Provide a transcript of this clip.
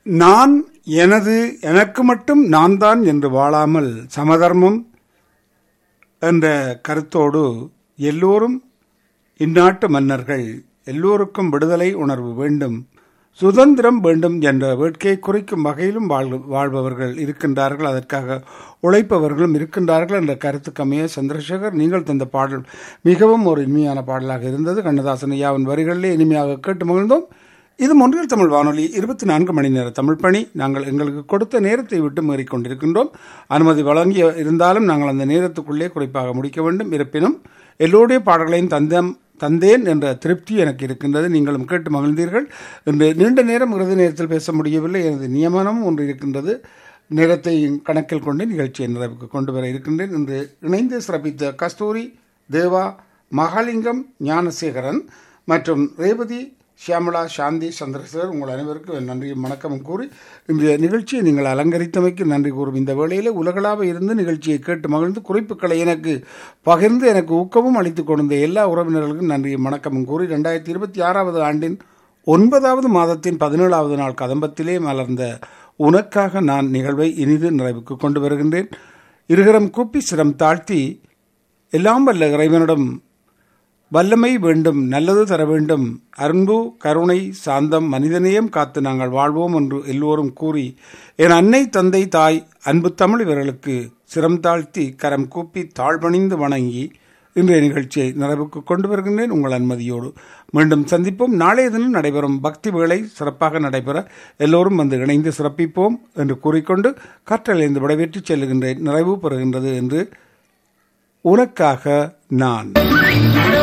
நான் எனது எனக்கு மட்டும் நான் தான் என்று வாழாமல் சமதர்மம் என்ற கருத்தோடு எல்லோரும் இந்நாட்டு மன்னர்கள் எல்லோருக்கும் விடுதலை உணர்வு வேண்டும் சுதந்திரம் வேண்டும் என்ற வேட்கையை குறிக்கும் வகையிலும் வாழ் வாழ்பவர்கள் இருக்கின்றார்கள் அதற்காக உழைப்பவர்களும் இருக்கின்றார்கள் என்ற கருத்துக்கமைய சந்திரசேகர் நீங்கள் தந்த பாடல் மிகவும் ஒரு இனிமையான பாடலாக இருந்தது கண்ணதாசன் ஐயாவின் வரிகளிலே இனிமையாக கேட்டு மகிழ்ந்தோம் இது ஒன்றில் தமிழ் வானொலி இருபத்தி நான்கு மணி நேர தமிழ் பணி நாங்கள் எங்களுக்கு கொடுத்த நேரத்தை விட்டு மீறிக்கொண்டிருக்கின்றோம் அனுமதி வழங்கி இருந்தாலும் நாங்கள் அந்த நேரத்துக்குள்ளே குறிப்பாக முடிக்க வேண்டும் இருப்பினும் எல்லோருடைய பாடல்களையும் தந்தம் தந்தேன் என்ற திருப்தி எனக்கு இருக்கின்றது நீங்களும் கேட்டு மகிழ்ந்தீர்கள் இன்று நீண்ட நேரம் இறுதி நேரத்தில் பேச முடியவில்லை எனது நியமனமும் ஒன்று இருக்கின்றது நேரத்தை கணக்கில் கொண்டு நிகழ்ச்சியை நிறைவுக்கு கொண்டு வர இருக்கின்றேன் இன்று இணைந்து சிறப்பித்த கஸ்தூரி தேவா மகாலிங்கம் ஞானசேகரன் மற்றும் ரேவதி ஷியாமலா சாந்தி சந்திரசேகர் உங்கள் அனைவருக்கும் என் நன்றியும் வணக்கமும் கூறி இன்றைய நிகழ்ச்சியை நீங்கள் அலங்கரித்தமைக்கு நன்றி கூறும் இந்த வேளையில் உலகளாக இருந்து நிகழ்ச்சியை கேட்டு மகிழ்ந்து குறிப்புகளை எனக்கு பகிர்ந்து எனக்கு ஊக்கமும் அளித்துக் கொண்ட எல்லா உறவினர்களுக்கும் நன்றியும் வணக்கமும் கூறி ரெண்டாயிரத்தி இருபத்தி ஆறாவது ஆண்டின் ஒன்பதாவது மாதத்தின் பதினேழாவது நாள் கதம்பத்திலே மலர்ந்த உனக்காக நான் நிகழ்வை இனிது நிறைவுக்கு கொண்டு வருகின்றேன் இருகரம் கூப்பி சிரம் தாழ்த்தி எல்லாம் வல்ல இறைவனிடம் வல்லமை வேண்டும் நல்லது தர வேண்டும் அன்பு கருணை சாந்தம் மனிதநேயம் காத்து நாங்கள் வாழ்வோம் என்று எல்லோரும் கூறி என் அன்னை தந்தை தாய் அன்பு தமிழ் இவர்களுக்கு சிரம் தாழ்த்தி கரம் கூப்பி தாழ்வணிந்து வணங்கி இன்றைய நிகழ்ச்சியை நிறைவுக்கு கொண்டு வருகின்றேன் உங்கள் அனுமதியோடு மீண்டும் சந்திப்போம் நாளைய தினம் நடைபெறும் பக்தி வேளை சிறப்பாக நடைபெற எல்லோரும் வந்து இணைந்து சிறப்பிப்போம் என்று கூறிக்கொண்டு கற்றலைந்து விடைபெற்று செல்லுகின்றேன் நிறைவு பெறுகின்றது என்று உனக்காக நான்